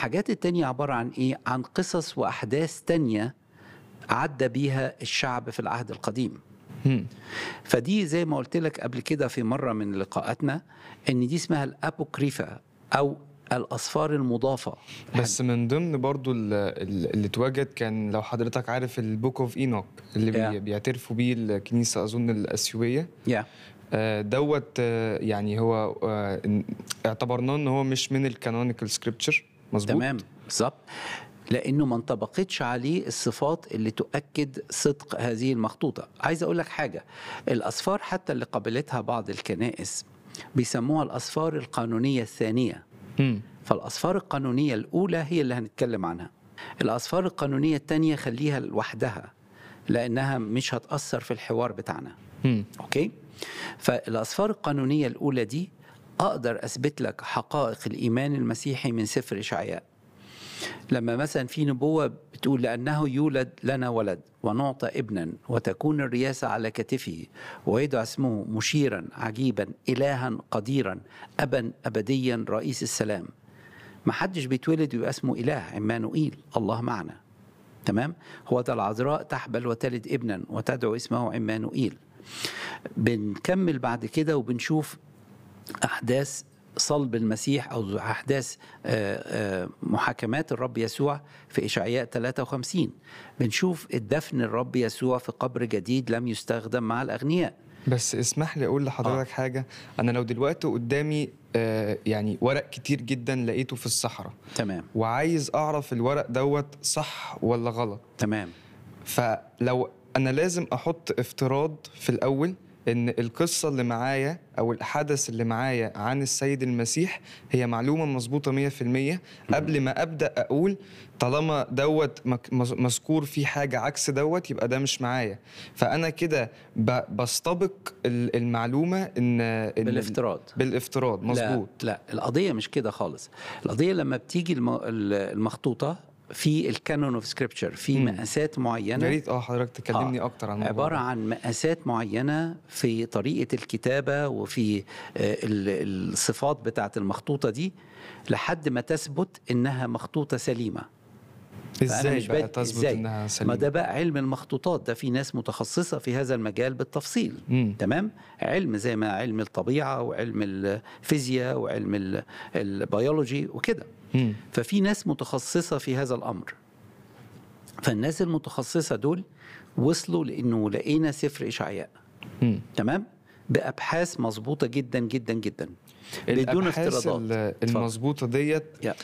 الحاجات التانية عبارة عن إيه؟ عن قصص وأحداث تانية عدى بيها الشعب في العهد القديم مم. فدي زي ما قلت لك قبل كده في مرة من لقاءاتنا إن دي اسمها الأبوكريفا أو الأصفار المضافة بس من ضمن برضو ال- ال- اللي اتوجد كان لو حضرتك عارف البوك اوف اينوك اللي بي Yeah. بيعترفوا بيه الكنيسه اظن الاثيوبيه يا آه، دوت آه، يعني هو آه، إن- اعتبرناه ان هو مش من الكانونيكال سكريبتشر مظبوط تمام بالظبط لانه ما انطبقتش عليه الصفات اللي تؤكد صدق هذه المخطوطه عايز اقول لك حاجه الاصفار حتى اللي قبلتها بعض الكنائس بيسموها الاصفار القانونيه الثانيه مم. فالاصفار القانونيه الاولى هي اللي هنتكلم عنها الاصفار القانونيه الثانيه خليها لوحدها لانها مش هتاثر في الحوار بتاعنا مم. اوكي فالاصفار القانونيه الاولى دي اقدر اثبت لك حقائق الايمان المسيحي من سفر اشعياء لما مثلا في نبوه بتقول لانه يولد لنا ولد ونعطى ابنا وتكون الرياسه على كتفه ويدعى اسمه مشيرا عجيبا الها قديرا ابا ابديا رئيس السلام ما حدش بيتولد ويبقى اسمه اله عمانوئيل الله معنا تمام هو ده العذراء تحبل وتلد ابنا وتدعو اسمه عمانوئيل بنكمل بعد كده وبنشوف احداث صلب المسيح او احداث آه، آه، محاكمات الرب يسوع في اشعياء 53 بنشوف الدفن الرب يسوع في قبر جديد لم يستخدم مع الاغنياء بس اسمح لي اقول لحضرتك آه. حاجه انا لو دلوقتي قدامي آه، يعني ورق كتير جدا لقيته في الصحراء تمام وعايز اعرف الورق دوت صح ولا غلط تمام فلو انا لازم احط افتراض في الاول ان القصه اللي معايا او الحدث اللي معايا عن السيد المسيح هي معلومه مظبوطه 100% قبل ما ابدا اقول طالما دوت مك- مز- مذكور فيه حاجه عكس دوت يبقى ده مش معايا فانا كده ب- بستبق ال- المعلومه ان إن- بالافتراض بالافتراض مظبوط لا, لا القضيه مش كده خالص القضيه لما بتيجي الم- المخطوطه في الكانون اوف سكريبتشر في مم. مقاسات يا معينه ريت اه حضرتك تكلمني آه، اكتر عن الموضوع عبارة ده. عن مقاسات معينة في طريقة الكتابة وفي آه، ال- الصفات بتاعة المخطوطة دي لحد ما تثبت إنها مخطوطة سليمة فأنا ازاي مش بقى بد- تثبت إزاي؟ انها ما سليمه ده بقى علم المخطوطات ده في ناس متخصصة في هذا المجال بالتفصيل مم. تمام علم زي ما علم الطبيعة وعلم الفيزياء وعلم ال- البيولوجي وكده مم. ففي ناس متخصصة في هذا الأمر فالناس المتخصصة دول وصلوا لأنه لقينا سفر إشعياء مم. تمام بأبحاث مظبوطة جدا جدا جدا بدون الابحاث افتراضات ال- اتفضل. المظبوطه ديت يا.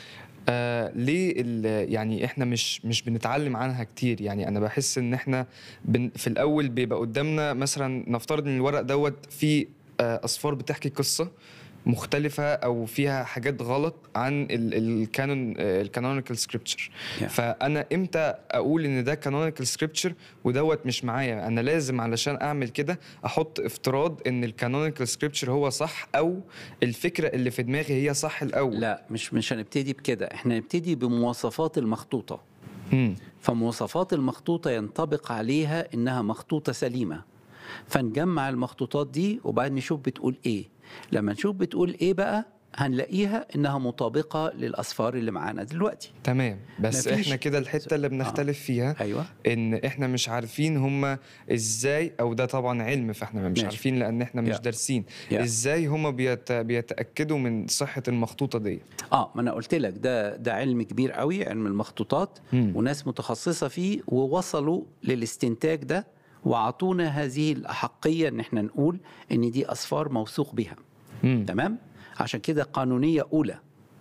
آه ليه ال- يعني احنا مش مش بنتعلم عنها كتير يعني انا بحس ان احنا بن في الاول بيبقى قدامنا مثلا نفترض ان الورق دوت فيه آه اصفار بتحكي قصه مختلفة أو فيها حاجات غلط عن الكانون الكانونيكال سكريبتشر Yeah. فأنا إمتى أقول إن ده كانونيكال سكريبتشر ودوت مش معايا أنا لازم علشان أعمل كده أحط افتراض إن الكانونيكال سكريبتشر هو صح أو الفكرة اللي في دماغي هي صح الأول لا مش مش هنبتدي بكده احنا نبتدي بمواصفات المخطوطة مم. فمواصفات المخطوطة ينطبق عليها إنها مخطوطة سليمة فنجمع المخطوطات دي وبعدين نشوف بتقول إيه لما نشوف بتقول إيه بقى هنلاقيها إنها مطابقة للأسفار اللي معانا دلوقتي تمام بس مفيش- احنا كده الحته اللي بنختلف فيها أيوة ان احنا مش عارفين هما ازاي او ده طبعا علم فاحنا مش ماشي. عارفين لان احنا مش Yeah. دارسين Yeah. ازاي هما بيت... بيتاكدوا من صحه المخطوطه دي اه ما انا قلت لك ده ده علم كبير قوي علم المخطوطات مم. وناس متخصصه فيه ووصلوا للاستنتاج ده وعطونا هذه الاحقيه ان احنا نقول ان دي اسفار موثوق بها مم. تمام عشان كده قانونيه اولى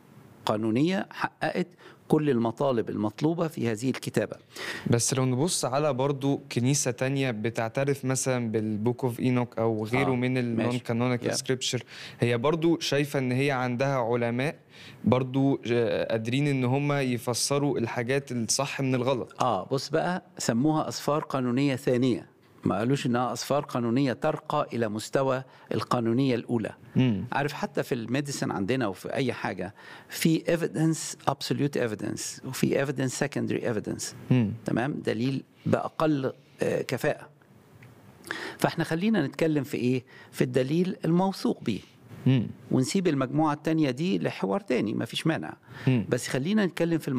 قانونيه حققت كل المطالب المطلوبه في هذه الكتابه بس لو نبص على برضو كنيسة تانية بتعترف مثلا بالبوك اوف اينوك او غيره آه، من النون ماشي. كانونيكال Yeah. سكريبتشر هي برضو شايفة ان هي عندها علماء برضو آه، قادرين ان هم يفسروا الحاجات الصح من الغلط اه بص بقى سموها اسفار قانونيه ثانيه ما قالوش انها اسفار قانونيه ترقى الى مستوى القانونيه الاولى مم. عارف حتى في الميديسن عندنا وفي اي حاجه في evidence absolute evidence وفي evidence secondary evidence مم. تمام دليل باقل آه، كفاءه فاحنا خلينا نتكلم في ايه في الدليل الموثوق به مم. ونسيب المجموعة التانية دي لحوار تاني مفيش مانع مم. بس خلينا نتكلم في